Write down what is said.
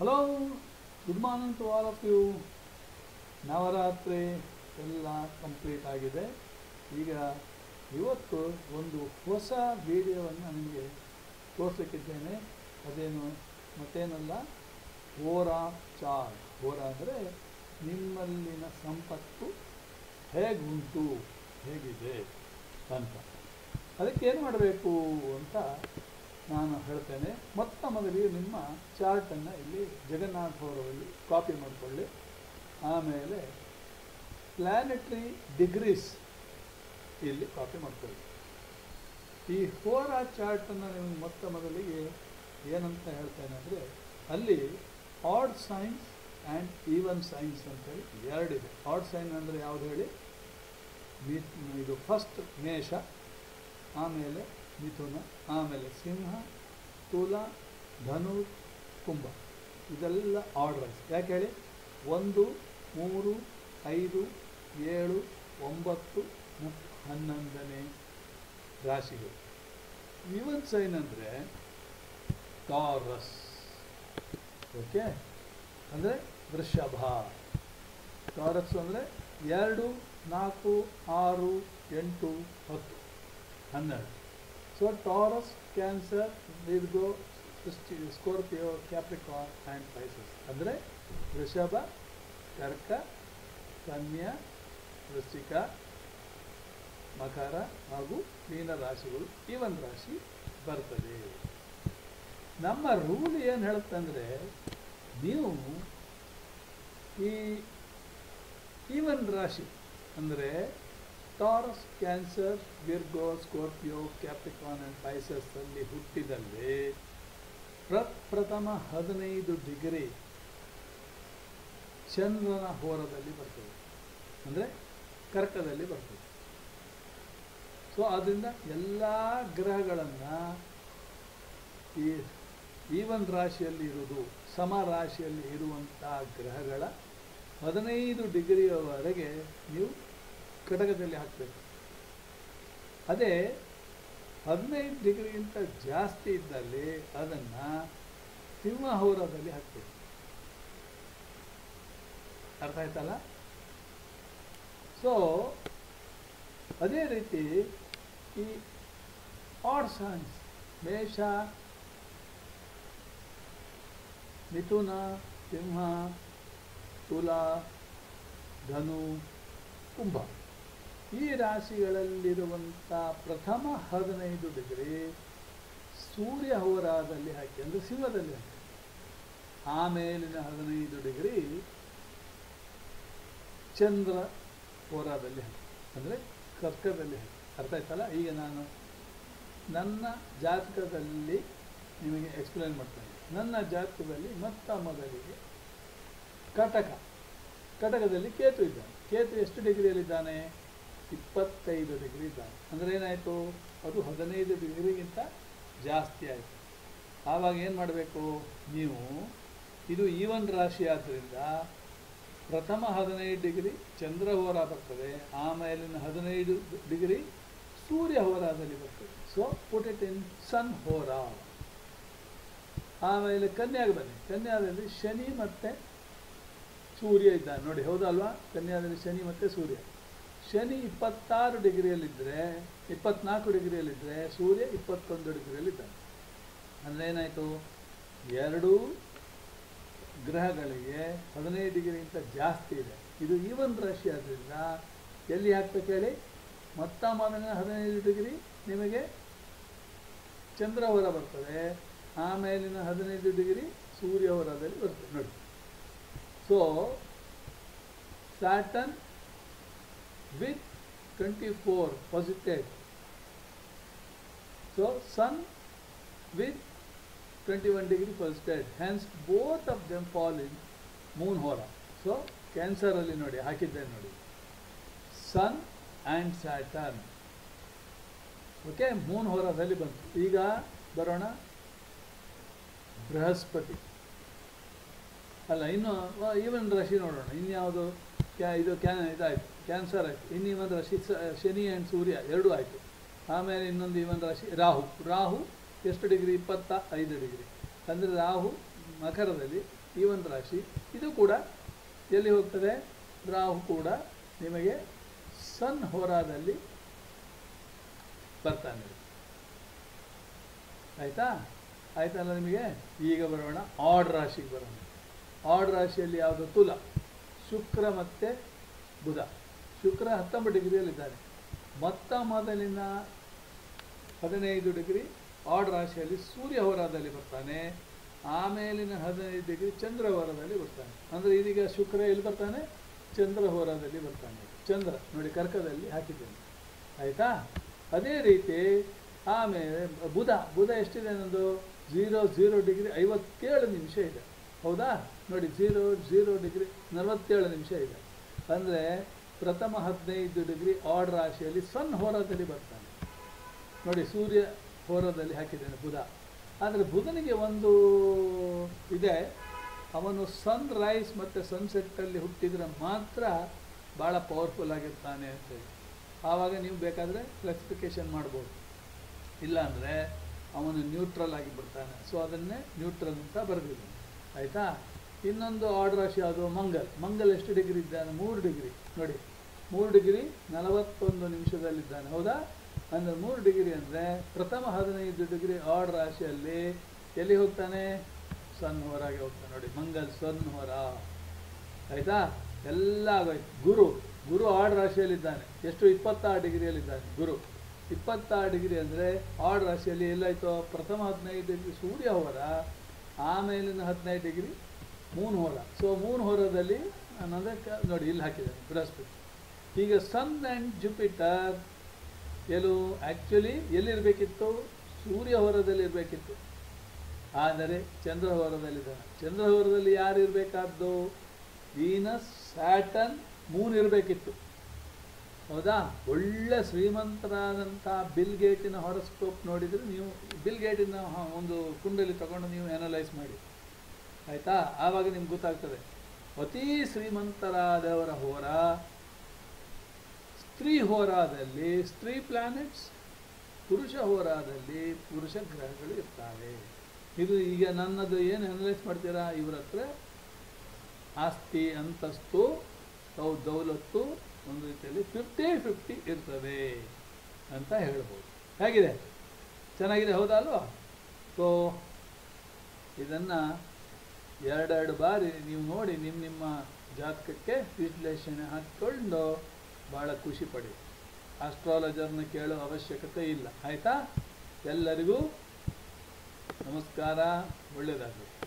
hello good morning to all of you Navratri ಎಲ್ಲ complete ಆಗಿದೆ ಈಗ ಇವತ್ತು ಒಂದು ಹೊಸ ವಿಡಿಯೋವನ್ನು ನಿಮಗೆ ತೋರಿಸಲಿಕ್ಕಿದ್ದೇನೆ ಅದೇನು ಮತ್ತೇನಲ್ಲ ಹೋರಾ ಚಾರ್ ಹೋರಾ ಅಂದರೆ ನಿಮ್ಮಲ್ಲಿನ ಸಂಪತ್ತು ಹೇಗುಂಟು ಹೇಗಿದೆ ಅಂತ ಅದಕ್ಕೆ ಏನು ಮಾಡಬೇಕು ಅಂತ ನಾನು ಹೇಳ್ತೇನೆ ಮೊತ್ತ ಮೊದಲಿಗೆ ನಿಮ್ಮ ಚಾರ್ಟನ್ನು ಇಲ್ಲಿ ಜಗನ್ನಾಥ್ ಅವರಲ್ಲಿ ಕಾಪಿ ಮಾಡಿಕೊಳ್ಳಿ ಆಮೇಲೆ ಪ್ಲ್ಯಾನೆಟ್ರಿ ಡಿಗ್ರೀಸ್ ಇಲ್ಲಿ ಕಾಪಿ ಮಾಡ್ಕೊಳ್ಳಿ ಈ ಹೋರಾ ಚಾರ್ಟನ್ನು ನೀವು ಮೊತ್ತ ಮೊದಲಿಗೆ ಏನಂತ ಹೇಳ್ತೇನೆ ಅಂದರೆ ಅಲ್ಲಿ odd signs and even signs ಅಂತೇಳಿ ಎರಡಿದೆ ಆಡ್ ಸೈನ್ ಅಂದರೆ ಯಾವುದು ಹೇಳಿ ಮಿ- ಇದು ಫಸ್ಟ್ ಮೇಷ ಆಮೇಲೆ ಮಿಥುನ ಆಮೇಲೆ ಸಿಂಹ ತುಲ ಧನು ಕುಂಭ ಇದೆಲ್ಲ ಆರ್ಡರ್ ಯಾಕೆ ಹೇಳಿ ಒಂದು ಮೂರು ಐದು ಏಳು ಒಂಬತ್ತು ಮತ್ತು ಹನ್ನೊಂದನೇ ರಾಶಿಗಳು ಇವನ್ ಸೈನ್ ಅಂದರೆ ಟಾರಸ್ ಓಕೆ ಅಂದರೆ ವೃಷಭ ಟಾರಸ್ ಅಂದರೆ ಎರಡು ನಾಲ್ಕು ಆರು ಎಂಟು ಹತ್ತು ಹನ್ನೆರಡು ಸೊ ಟಾರಸ್ ಕ್ಯಾನ್ಸರ್ ವಿರ್ಗೋ ಸೃಷ್ಟಿ ಸ್ಕೋರ್ಪಿಯೋ ಕ್ಯಾಪ್ರಿಕಾನ್ ಆ್ಯಂಡ್ ಪೈಸಸ್ ಅಂದರೆ ವೃಷಭ ಕರ್ಕ ಕನ್ಯಾ ವೃಶ್ಚಿಕ ಮಕರ ಹಾಗೂ ಮೀನ ರಾಶಿಗಳು ಈ ಒಂದು ರಾಶಿ ಬರ್ತದೆ ನಮ್ಮ ರೂಲ್ ಏನು ಹೇಳುತ್ತಂದರೆ ನೀವು ಈ ಈವನ್ ರಾಶಿ ಅಂದರೆ Taurus Cancer Virgo Scorpio Capricorn and Pisces ಅಲ್ಲಿ ಹುಟ್ಟಿದಲ್ಲಿ ಪ್ರಪ್ರಥಮ ಹದಿನೈದು ಡಿಗ್ರಿ ಚಂದ್ರನ ಹೋರದಲ್ಲಿ ಬರ್ತದೆ ಅಂದರೆ ಕರ್ಕದಲ್ಲಿ ಬರ್ತದೆ ಸೊ ಆದ್ದರಿಂದ ಎಲ್ಲ ಗ್ರಹಗಳನ್ನು ಈ ಈವನ್ ರಾಶಿಯಲ್ಲಿ ಇರುವುದು ಸಮ ರಾಶಿಯಲ್ಲಿ ಇರುವಂಥ ಗ್ರಹಗಳ ಹದಿನೈದು ಡಿಗ್ರಿಯವರೆಗೆ ನೀವು ಕಟಕದಲ್ಲಿ ಹಾಕಬೇಕು ಅದೇ ಹದಿನೈದು ಡಿಗ್ರಿಗಿಂತ ಜಾಸ್ತಿ ಇದ್ದಲ್ಲಿ ಅದನ್ನು ಸಿಂಹಹೋರದಲ್ಲಿ ಹಾಕಬೇಕು ಅರ್ಥ ಆಯ್ತಲ್ಲ ಸೊ ಅದೇ ರೀತಿ ಈ ಆಡ್ ಸೈನ್ಸ್ ಮೇಷ ಮಿಥುನ ಸಿಂಹ ತುಲ ಧನು ಕುಂಭ ಈ ರಾಶಿಗಳಲ್ಲಿರುವಂಥ ಪ್ರಥಮ ಹದಿನೈದು ಡಿಗ್ರಿ ಸೂರ್ಯ ಹೋರಾದಲ್ಲಿ ಹಾಕಿ ಅಂದರೆ ಸಿಂಹದಲ್ಲಿ ಹಾಕಿ ಆಮೇಲಿನ ಹದಿನೈದು ಡಿಗ್ರಿ ಚಂದ್ರ ಹೋರಾದಲ್ಲಿ ಹಾಕಿ ಅಂದರೆ ಕರ್ಕದಲ್ಲಿ ಹಾಕಿ ಅರ್ಥ ಆಯ್ತಲ್ಲ ಈಗ ನಾನು ನನ್ನ ಜಾತಕದಲ್ಲಿ ನಿಮಗೆ ಎಕ್ಸ್ಪ್ಲೇನ್ ಮಾಡ್ತೇನೆ ನನ್ನ ಜಾತಕದಲ್ಲಿ ಮೊತ್ತ ಮೊದಲಿಗೆ ಕಟಕ ಕಟಕದಲ್ಲಿ ಕೇತು ಇದ್ದಾನೆ ಕೇತು ಎಷ್ಟು ಡಿಗ್ರಿಯಲ್ಲಿದ್ದಾನೆ ಇಪ್ಪತ್ತೈದು ಡಿಗ್ರಿ ಇದ್ದಾನೆ ಅಂದರೆ ಏನಾಯಿತು ಅದು ಹದಿನೈದು ಡಿಗ್ರಿಗಿಂತ ಜಾಸ್ತಿ ಆಯಿತು ಆವಾಗ ಏನು ಮಾಡಬೇಕು ನೀವು ಇದು ಈವನ್ ರಾಶಿ ಆದ್ದರಿಂದ ಪ್ರಥಮ ಹದಿನೈದು ಡಿಗ್ರಿ ಚಂದ್ರ ಹೋರ ಬರ್ತದೆ ಆಮೇಲಿನ ಹದಿನೈದು ಡಿಗ್ರಿ ಸೂರ್ಯ ಹೋರಾದಲ್ಲಿ ಬರ್ತದೆ ಸೊ ಪುಟ್ ಇಟ್ ಇನ್ ಸನ್ ಹೋರ ಆಮೇಲೆ ಕನ್ಯಾಗೆ ಬನ್ನಿ ಕನ್ಯಾದಲ್ಲಿ ಶನಿ ಮತ್ತು ಸೂರ್ಯ ಇದ್ದಾನೆ ನೋಡಿ ಹೌದಲ್ವಾ ಕನ್ಯಾದಲ್ಲಿ ಶನಿ ಮತ್ತು ಸೂರ್ಯ ಶನಿ ಇಪ್ಪತ್ತಾರು ಡಿಗ್ರಿಯಲ್ಲಿದ್ದರೆ ಇಪ್ಪತ್ನಾಲ್ಕು ಡಿಗ್ರಿಯಲ್ಲಿದ್ದರೆ ಸೂರ್ಯ ಇಪ್ಪತ್ತೊಂದು ಡಿಗ್ರಿಯಲ್ಲಿದ್ದಾನೆ ಅಂದರೆ ಏನಾಯಿತು ಎರಡೂ ಗ್ರಹಗಳಿಗೆ ಹದಿನೈದು ಡಿಗ್ರಿಗಿಂತ ಜಾಸ್ತಿ ಇದೆ ಇದು ಈವನ್ ರಾಶಿ ಆದ್ದರಿಂದ ಎಲ್ಲಿ ಹಾಕ್ಬೇಕು ಹೇಳಿ ಮೊತ್ತ ಮೊದಲಿನ ಹದಿನೈದು ಡಿಗ್ರಿ ನಿಮಗೆ ಚಂದ್ರ ಹೊರ ಬರ್ತದೆ ಆಮೇಲಿನ ಹದಿನೈದು ಡಿಗ್ರಿ ಸೂರ್ಯ ಹೊರದಲ್ಲಿ ಬರ್ತದೆ ನೋಡಿ so Saturn with twenty four posited so sun with 21 degree posited hence both of them fall in moon hora so Cancer ಅಲ್ಲಿ ನೋಡಿ ಹಾಕಿದ್ದೇನೆ ನೋಡಿ sun and Saturn okay moon ಹೋರದಲ್ಲಿ ಬಂತು ಈಗ ಬರೋಣ ಬೃಹಸ್ಪತಿ ಅಲ್ಲ ಇನ್ನು ಈವನ್ ರಾಶಿ ನೋಡೋಣ ಇನ್ಯಾವುದು ಕ್ಯಾ ಇದು ಕ್ಯಾ ಇದಾಯಿತು ಕ್ಯಾನ್ಸರ್ ಆಯಿತು ಇನ್ನು ಇವನ್ ರಾಶಿ ಸ- ಶನಿ ಆ್ಯಂಡ್ ಸೂರ್ಯ ಎರಡೂ ಆಯಿತು ಆಮೇಲೆ ಇನ್ನೊಂದು ಇವನ್ ರಾಶಿ ರಾಹು ರಾಹು ಎಷ್ಟು ಡಿಗ್ರಿ ಇಪ್ಪತ್ತ ಐದು ಡಿಗ್ರಿ ಅಂದರೆ ರಾಹು ಮಕರದಲ್ಲಿ ಈ ಒಂದು ರಾಶಿ ಇದು ಕೂಡ ಎಲ್ಲಿ ಹೋಗ್ತದೆ ರಾಹು ಕೂಡ ನಿಮಗೆ ಸನ್ ಹೋರಾದಲ್ಲಿ ಬರ್ತಾನೆ ಆಯಿತಾ ಆಯ್ತಲ್ಲ ನಿಮಗೆ ಈಗ ಬರೋಣ ಆಡ್ ರಾಶಿಗೆ ಬರೋಣ ಆಡ್ ರಾಶಿಯಲ್ಲಿ ಯಾವುದು ತುಲ ಶುಕ್ರ ಮತ್ತು ಬುಧ ಶುಕ್ರ ಹತ್ತೊಂಬತ್ತು ಡಿಗ್ರಿಯಲ್ಲಿದ್ದಾನೆ ಮೊತ್ತ ಮೊದಲಿನ ಹದಿನೈದು ಡಿಗ್ರಿ ಆಡ್ ರಾಶಿಯಲ್ಲಿ ಸೂರ್ಯ ಹೋರಾದಲ್ಲಿ ಬರ್ತಾನೆ ಆಮೇಲಿನ ಹದಿನೈದು ಡಿಗ್ರಿ ಚಂದ್ರ ಹೋರಾದಲ್ಲಿ ಬರ್ತಾನೆ ಅಂದರೆ ಇದೀಗ ಶುಕ್ರ ಎಲ್ಲಿ ಬರ್ತಾನೆ ಚಂದ್ರ ಹೋರಾದಲ್ಲಿ ಬರ್ತಾನೆ ಚಂದ್ರ ನೋಡಿ ಕರ್ಕದಲ್ಲಿ ಹಾಕಿದ್ದೇನೆ ಆಯಿತಾ ಅದೇ ರೀತಿ ಆಮೇಲೆ ಬುಧ ಬುಧ ಎಷ್ಟಿದೆ ನನ್ನದು ಝೀರೋ ಝೀರೋ ಡಿಗ್ರಿ ಐವತ್ತೇಳು ನಿಮಿಷ ಇದೆ ಹೌದಾ ನೋಡಿ ಝೀರೋ ಝೀರೋ ಡಿಗ್ರಿ ನಲವತ್ತೇಳು ನಿಮಿಷ ಇದೆ ಅಂದರೆ ಪ್ರಥಮ ಹದಿನೈದು ಡಿಗ್ರಿ ಆಡ್ ರಾಶಿಯಲ್ಲಿ ಸನ್ ಹೋರಾದಲ್ಲಿ ಬರ್ತಾನೆ ನೋಡಿ ಸೂರ್ಯ ಹೋರದಲ್ಲಿ ಹಾಕಿದ್ದೇನೆ ಬುಧ ಆದರೆ ಬುಧನಿಗೆ ಒಂದು ಇದೆ ಅವನು ಸನ್ ರೈಸ್ ಮತ್ತು ಸನ್ಸೆಟ್ಟಲ್ಲಿ ಹುಟ್ಟಿದ್ರೆ ಮಾತ್ರ ಭಾಳ ಪವರ್ಫುಲ್ ಆಗಿರ್ತಾನೆ ಅಂತೇಳಿ ಆವಾಗ ನೀವು ಬೇಕಾದರೆ ಕ್ಲಾಸಿಫಿಕೇಶನ್ ಮಾಡ್ಬೋದು ಇಲ್ಲಾಂದರೆ ಅವನು ನ್ಯೂಟ್ರಲ್ ಆಗಿ ಬಿಡ್ತಾನೆ ಸೊ ಅದನ್ನೇ ನ್ಯೂಟ್ರಲ್ ಅಂತ ಬರೆದಿದ್ದಾನೆ ಆಯಿತಾ ಇನ್ನೊಂದು ಆರ್ಡ್ ರಾಶಿ ಯಾವುದು ಮಂಗಲ್ ಮಂಗಲ್ ಎಷ್ಟು ಡಿಗ್ರಿ ಇದ್ದಾನೆ ಮೂರು ಡಿಗ್ರಿ ನೋಡಿ ಮೂರು ಡಿಗ್ರಿ ನಲವತ್ತೊಂದು ನಿಮಿಷದಲ್ಲಿದ್ದಾನೆ ಹೌದಾ ಅಂದರೆ ಮೂರು ಡಿಗ್ರಿ ಅಂದರೆ ಪ್ರಥಮ ಹದಿನೈದು ಡಿಗ್ರಿ ಆರ್ಡ್ ರಾಶಿಯಲ್ಲಿ ಎಲ್ಲಿ ಹೋಗ್ತಾನೆ ಸನ್ ಹೊರಗೆ ಹೋಗ್ತಾನೆ ನೋಡಿ ಮಂಗಲ್ ಸನ್ ಹೊರ ಆಯಿತಾ ಎಲ್ಲ ಆಗೋಯ್ತು ಗುರು ಗುರು ಆಡ್ ರಾಶಿಯಲ್ಲಿದ್ದಾನೆ ಎಷ್ಟು ಇಪ್ಪತ್ತಾರು ಡಿಗ್ರಿಯಲ್ಲಿದ್ದಾನೆ ಗುರು ಇಪ್ಪತ್ತಾರು ಡಿಗ್ರಿ ಅಂದರೆ ಆಡ್ ರಾಶಿಯಲ್ಲಿ ಎಲ್ಲಾಯಿತು ಪ್ರಥಮ ಹದಿನೈದು ಡಿಗ್ರಿ ಸೂರ್ಯ ಹೊರ ಆಮೇಲಿನ ಹದಿನೈದು ಡಿಗ್ರಿ ಮೂನ್ ಹೊರ ಸೊ ಮೂನ್ ಹೊರದಲ್ಲಿ ನಾನು ಅದಕ್ಕೆ ನೋಡಿ ಇಲ್ಲಿ ಹಾಕಿದ್ದೇನೆ ಬೃಹಸ್ಪತಿ ಈಗ ಸನ್ ಆ್ಯಂಡ್ ಜುಪಿಟರ್ ಎಲ್ಲೂ ಆ್ಯಕ್ಚುಲಿ ಎಲ್ಲಿರಬೇಕಿತ್ತು ಸೂರ್ಯ ಹೊರದಲ್ಲಿ ಇರಬೇಕಿತ್ತು ಆದರೆ ಚಂದ್ರ ಹೊರದಲ್ಲಿದ್ದಾನೆ ಚಂದ್ರ ಹೊರದಲ್ಲಿ ಯಾರು ಇರಬೇಕಾದ್ದು ವೀನಸ್ ಸ್ಯಾಟನ್ ಮೂನ್ ಇರಬೇಕಿತ್ತು ಹೌದಾ ಒಳ್ಳೆ ಶ್ರೀಮಂತರಾದಂಥ ಬಿಲ್ ಗೇಟಿನ ಹೊರಸ್ಕೋಪ್ ನೋಡಿದರೆ ನೀವು ಬಿಲ್ ಗೇಟಿನ ಹ- ಒಂದು ಕುಂಡಲಿ ತಗೊಂಡು ನೀವು ಅನಲೈಸ್ ಮಾಡಿ ಆಯಿತಾ ಆವಾಗ ನಿಮ್ಗೆ ಗೊತ್ತಾಗ್ತದೆ ಅತೀ ಶ್ರೀಮಂತರಾದವರ ಹೋರ ಸ್ತ್ರೀ ಹೋರಾದಲ್ಲಿ ಸ್ತ್ರೀ ಪ್ಲಾನೆಟ್ಸ್ ಪುರುಷ ಹೋರಾದಲ್ಲಿ ಪುರುಷ ಗ್ರಹಗಳು ಇರ್ತವೆ ಇದು ಈಗ ನನ್ನದು ಏನು ಅನಲೈಸ್ ಮಾಡ್ತೀರಾ ಇವ್ರ ಹತ್ರ ಆಸ್ತಿ ಅಂತಸ್ತು ಅವು ದೌಲತ್ತು ಒಂದು ರೀತಿಯಲ್ಲಿ ಫಿಫ್ಟಿ ಫಿಫ್ಟಿ ಇರ್ತವೆ ಅಂತ ಹೇಳ್ಬೋದು ಹೇಗಿದೆ ಚೆನ್ನಾಗಿದೆ ಹೌದಾ ಅಲ್ವಾ ಸೊ ಇದನ್ನು ಎರಡೆರಡು ಬಾರಿ ನೀವು ನೋಡಿ ನಿಮ್ಮ ನಿಮ್ಮ ಜಾತಕಕ್ಕೆ ವಿಶ್ಲೇಷಣೆ ಹಾಕ್ಕೊಂಡು ಭಾಳ ಖುಷಿ ಪಡಿ ಆಸ್ಟ್ರಾಲಜರ್ನ ಕೇಳೋ ಅವಶ್ಯಕತೆ ಇಲ್ಲ ಆಯಿತಾ ಎಲ್ಲರಿಗೂ ನಮಸ್ಕಾರ ಒಳ್ಳೆಯದಾಗಲಿ